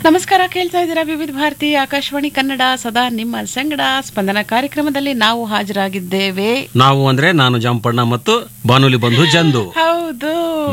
ನಮಸ್ಕಾರ ಕೇಳ್ತಾ ಇದ್ದೀರಾ ವಿವಿಧ ಭಾರತಿ ಆಕಾಶವಾಣಿ ಕನ್ನಡ ಸದಾ ನಿಮ್ಮ ಸಂಗಡ ಸ್ಪಂದನ ಕಾರ್ಯಕ್ರಮದಲ್ಲಿ ನಾವು ಹಾಜರಾಗಿದ್ದೇವೆ ನಾವು ಅಂದ್ರೆ ನಾನು ಜಾಂಪಣ್ಣ ಮತ್ತು ಬಾನುಲಿ ಬಂಧು ಜಂದು ಹೌದು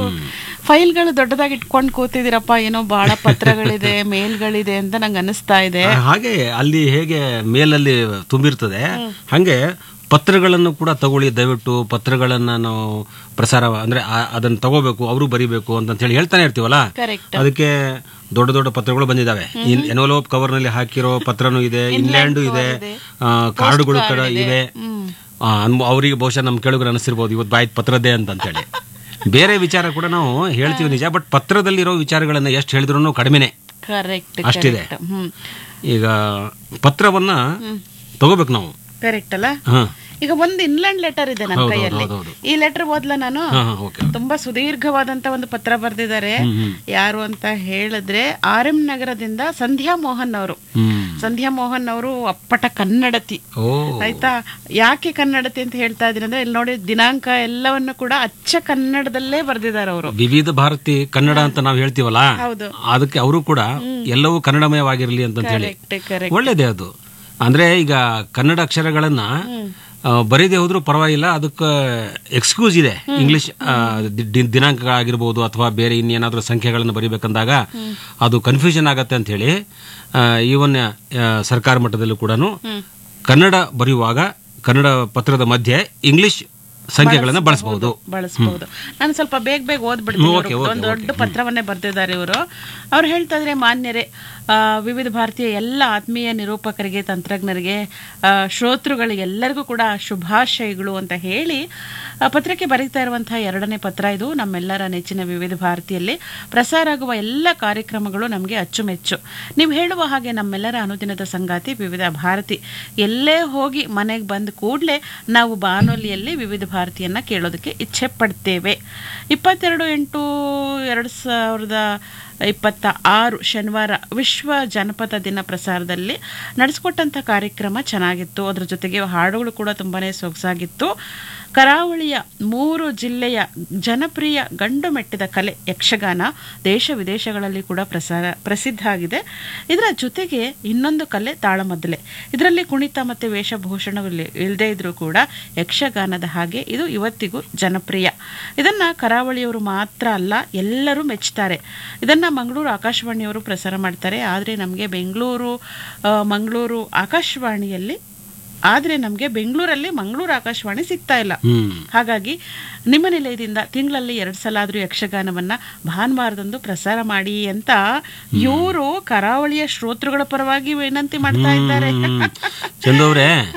ಫೈಲ್ಗಳು ದೊಡ್ಡದಾಗಿ ಇಟ್ಕೊಂಡು ಕೂತಿದ್ದೀರಪ್ಪ ಏನೋ ಬಹಳ ಪತ್ರಗಳಿದೆ ಮೇಲ್ಗಳಿದೆ ಅಂತ ನಂಗೆ ಅನಿಸ್ತಾ ಇದೆ ಆ, ಹಾಗೆ ಅಲ್ಲಿ ಹೇಗೆ ಮೇಲಲ್ಲಿ ತುಂಬಿರ್ತದೆ ಹಾಗೆ ಪತ್ರಗಳನ್ನು ಕೂಡ ತಗೊಳ್ಳಿ ದಯವಿಟ್ಟು ಪತ್ರಗಳನ್ನ ನಾವು ಪ್ರಸಾರ ಅಂದ್ರೆ ಆ- ಅದನ್ನ ತಗೋಬೇಕು ಅವರು ಬರಿಬೇಕು ಅಂತ ಹೇಳಿ ಹೇಳ್ತಾನೆ ಇರ್ತೀವಲ್ಲ ಕರೆಕ್ಟ್ ಅದಕ್ಕೆ ದೊಡ್ಡ ದೊಡ್ಡ ಪತ್ರಗಳು ಬಂದಿದ್ದಾವೆ ಎನ್ವಲೋಪ್ ಕವರ್ ನಲ್ಲಿ ಹಾಕಿರೋ ಪತ್ರನೂ ಇದೆ ಇನ್ಲ್ಯಾಂಡು ಇದೆ ಆ, ಕಾರ್ಡುಗಳು ಕೂಡ ಇವೆ ಆ, ಅನ್ಬ- ಅವರಿಗೆ ಬಹುಶಃ ನಮ್ ಕೇಳುಗರು ಅನಿಸಿರ್ಬೋದು ಇವತ್ತು ಬಾಯ್ತು ಪತ್ರದ್ದೇ ಅಂತ ಅಂತೇಳಿ ಬೇರೆ ವಿಚಾರ ಕೂಡ ನಾವು ಹೇಳ್ತೀವಿ ನಿಜ ಬಟ್ ಪತ್ರದಲ್ಲಿರೋ ವಿಚಾರಗಳನ್ನ ಎಷ್ಟು ಹೇಳಿದ್ರು ಕಡಿಮೆನೆ ಕರೆಕ್ಟ್ ಅಷ್ಟಿದೆ. ಹ್ಮ್ ಈಗ ಪತ್ರವನ್ನ ತಗೋಬೇಕು ನಾವು ಕರೆಕ್ಟ್ ಅಲ್ಲ ಹಾ ಈಗ ಒಂದು ಇನ್ಲ್ಯಾಂಡ್ ಲೆಟರ್ ಇದೆ ನನ್ನ ಹೌದು, ಕೈಯಲ್ಲಿ ಹೌದು, ಹೌದು. ಈ ಲೆಟರ್ ಓದ್ಲಾ ನಾನು ಹಾ ಹಾ ಓಕೆ ತುಂಬಾ ಸುದೀರ್ಘವಾದಂತ ಒಂದು ಪತ್ರ ಬರೆದಿದ್ದಾರೆ ಯಾರು ಅಂತ ಹೇಳಿದ್ರೆ ಆರ್ ಎಂ ನಗರದಿಂದ ಸಂಧ್ಯಾ ಮೋಹನ್ ಅವರು ಹ್ಮ್ ಸಂಧ್ಯಾ ಮೋಹನ್ ಅವರು ಅಪ್ಪಟ ಕನ್ನಡತಿ ಓ ಆಯ್ತಾ ಯಾಕೆ ಕನ್ನಡತಿ ಅಂತ ಹೇಳ್ತಾ ಇದೀನಿ ಅಂದ್ರೆ ಇಲ್ಲಿ ನೋಡಿ ದಿನಾಂಕ ಎಲ್ಲವನ್ನು ಕೂಡ ಅಚ್ಚ ಕನ್ನಡದಲ್ಲೇ ಬರೆದಿದ್ದಾರೆ ಅವರು ವಿವಿಧ ಭಾರತಿ ಕನ್ನಡ ಅಂತ ನಾವು ಹೇಳ್ತೀವಲ್ಲ ಹೌದು ಅದಕ್ಕೆ ಅವರು ಕೂಡ ಎಲ್ಲವೂ ಕನ್ನಡಮಯವಾಗಿರಲಿ ಅಂತ ಹೇಳಿ ಕರೆಕ್ಟ್ ಕರೆಕ್ಟ್ ಒಳ್ಳೇದೇ ಅದು ಅಂದ್ರೆ ಈಗ ಕನ್ನಡ ಅಕ್ಷರಗಳನ್ನ ಆ, ಬರೀದೇ ಹೋದ್ರೂ ಪರವಾಗಿಲ್ಲ ಅದಕ್ಕೆ ಎಕ್ಸ್ಕ್ಯೂಸ್ ಇದೆ ಇಂಗ್ಲಿಷ್ ಆ, ದಿ- ದಿ- ದಿನಾಂಕ ಆಗಿರ್ಬೋದು ಅಥವಾ ಬೇರೆ ಇನ್ನೇನಾದ್ರೂ ಸಂಖ್ಯೆಗಳನ್ನು ಬರಿಬೇಕಂದಾಗ ಅದು ಕನ್ಫ್ಯೂಷನ್ ಆಗತ್ತೆ ಅಂತ ಹೇಳಿ ಈವನ್ ಸರ್ಕಾರ ಮಟ್ಟದಲ್ಲೂ ಕೂಡ ಕನ್ನಡ ಬರೆಯುವಾಗ ಕನ್ನಡ ಪತ್ರದ ಮಧ್ಯೆ ಇಂಗ್ಲಿಷ್ ಸಂಖ್ಯೆಗಳನ್ನು ಬಳಸಬಹುದು ಬಳಸಬಹುದು ನಾನು ಸ್ವಲ್ಪ ಬೇಗ ಬೇಗ ಓದ್ಬಿಡ್ತೀನಿ ಓಕೆ, ಇವ್ರು ಒಂದು ದೊಡ್ಡ ಪತ್ರವನ್ನೇ ಬರ್ತಿದ್ದಾರೆ ಇವರು ಅವ್ರು ಹೇಳ್ತಾ ಇದ್ರೆ ಮಾನ್ಯರೇ ಆ, ವಿವಿಧ ಭಾರತೀಯ ಎಲ್ಲ ಆತ್ಮೀಯ ನಿರೂಪಕರಿಗೆ ತಂತ್ರಜ್ಞರಿಗೆ ಆ, ಶ್ರೋತೃಗಳಿಗೆ ಎಲ್ಲರಿಗೂ ಕೂಡ ಶುಭಾಶಯಗಳು ಅಂತ ಹೇಳಿ ಆ, ಪತ್ರಕ್ಕೆ ಬರೀತಾ ಇರುವಂತಹ ಎರಡನೇ ಪತ್ರ ಇದು ನಮ್ಮೆಲ್ಲರ ನೆಚ್ಚಿನ ವಿವಿಧ ಭಾರತಿಯಲ್ಲಿ ಪ್ರಸಾರ ಆಗುವ ಎಲ್ಲ ಕಾರ್ಯಕ್ರಮಗಳು ನಮಗೆ ಅಚ್ಚುಮೆಚ್ಚು ನೀವು ಹೇಳುವ ಹಾಗೆ ನಮ್ಮೆಲ್ಲರ ಅನುದಿನದ ಸಂಗಾತಿ ವಿವಿಧ ಭಾರತಿ ಎಲ್ಲೇ ಹೋಗಿ ಮನೆಗೆ ಬಂದ ಕೂಡಲೇ ನಾವು ಬಾನುಲಿಯಲ್ಲಿ ವಿವಿಧ ಭಾರತಿಯನ್ನ ಕೇಳೋದಕ್ಕೆ ಇಚ್ಛೆ ಪಡ್ತೇವೆ ಇಪ್ಪತ್ತೆರಡು ಎಂಟು ಎರಡು ಸಾವಿರದ ಇಪ್ಪತ್ತ ಆರು ಶನಿವಾರ ವಿಶ್ವ ಜನಪದ ದಿನ ಪ್ರಸಾರದಲ್ಲಿ ನಡೆಸ್ಕೊಟ್ಟಂಥ ಕಾರ್ಯಕ್ರಮ ಚೆನ್ನಾಗಿತ್ತು ಅದ್ರ ಜೊತೆಗೆ ಹಾಡುಗಳು ಕೂಡ ತುಂಬಾನೇ ಸೊಗಸಾಗಿತ್ತು ಕರಾವಳಿಯ ಮೂರು ಜಿಲ್ಲೆಯ ಜನಪ್ರಿಯ ಗಂಡು ಮೆಟ್ಟಿದ ಕಲೆ ಯಕ್ಷಗಾನ ದೇಶ ವಿದೇಶಗಳಲ್ಲಿ ಕೂಡ ಪ್ರಸಾರ ಪ್ರಸಿದ್ಧ ಆಗಿದೆ ಇದರ ಜೊತೆಗೆ ಇನ್ನೊಂದು ಕಲೆ ತಾಳಮದ್ದಲೆ ಇದರಲ್ಲಿ ಕುಣಿತ ಮತ್ತು ವೇಷಭೂಷಣಗಳು ಇಲ್ಲದೇ ಇದ್ರೂ ಕೂಡ ಯಕ್ಷಗಾನದ ಹಾಗೆ ಇದು ಇವತ್ತಿಗೂ ಜನಪ್ರಿಯ ಇದನ್ನ ಕರಾವಳಿಯವರು ಮಾತ್ರ ಅಲ್ಲ ಎಲ್ಲರೂ ಮೆಚ್ಚುತ್ತಾರೆ ಇದನ್ನ ಮಂಗಳೂರು ಆಕಾಶವಾಣಿಯವರು ಪ್ರಸಾರ ಮಾಡ್ತಾರೆ ಆದರೆ ನಮಗೆ ಬೆಂಗಳೂರು ಆ, ಮಂಗಳೂರು ಆಕಾಶವಾಣಿಯಲ್ಲಿ ಆದರೆ ನಮಗೆ ಬೆಂಗಳೂರಲ್ಲಿ ಮಂಗಳೂರು ಆಕಾಶವಾಣಿ ಸಿಗ್ತಾ ಇಲ್ಲ ಹ್ಮ್ ಹಾಗಾಗಿ ನಿಮ್ಮ ನಿಲಯದಿಂದ ತಿಂಗಳಲ್ಲಿ ಎರಡು ಸಲ ಆದ್ರೂ ಯಕ್ಷಗಾನವನ್ನ ಭಾನುವಾರದಂದು ಪ್ರಸಾರ ಮಾಡಿ ಅಂತ ಇವರು ಕರಾವಳಿಯ ಶ್ರೋತೃಗಳ ಪರವಾಗಿ ವಿನಂತಿ ಮಾಡ್ತಾ ಇದ್ದಾರೆ ಚಂದವ್ರೆ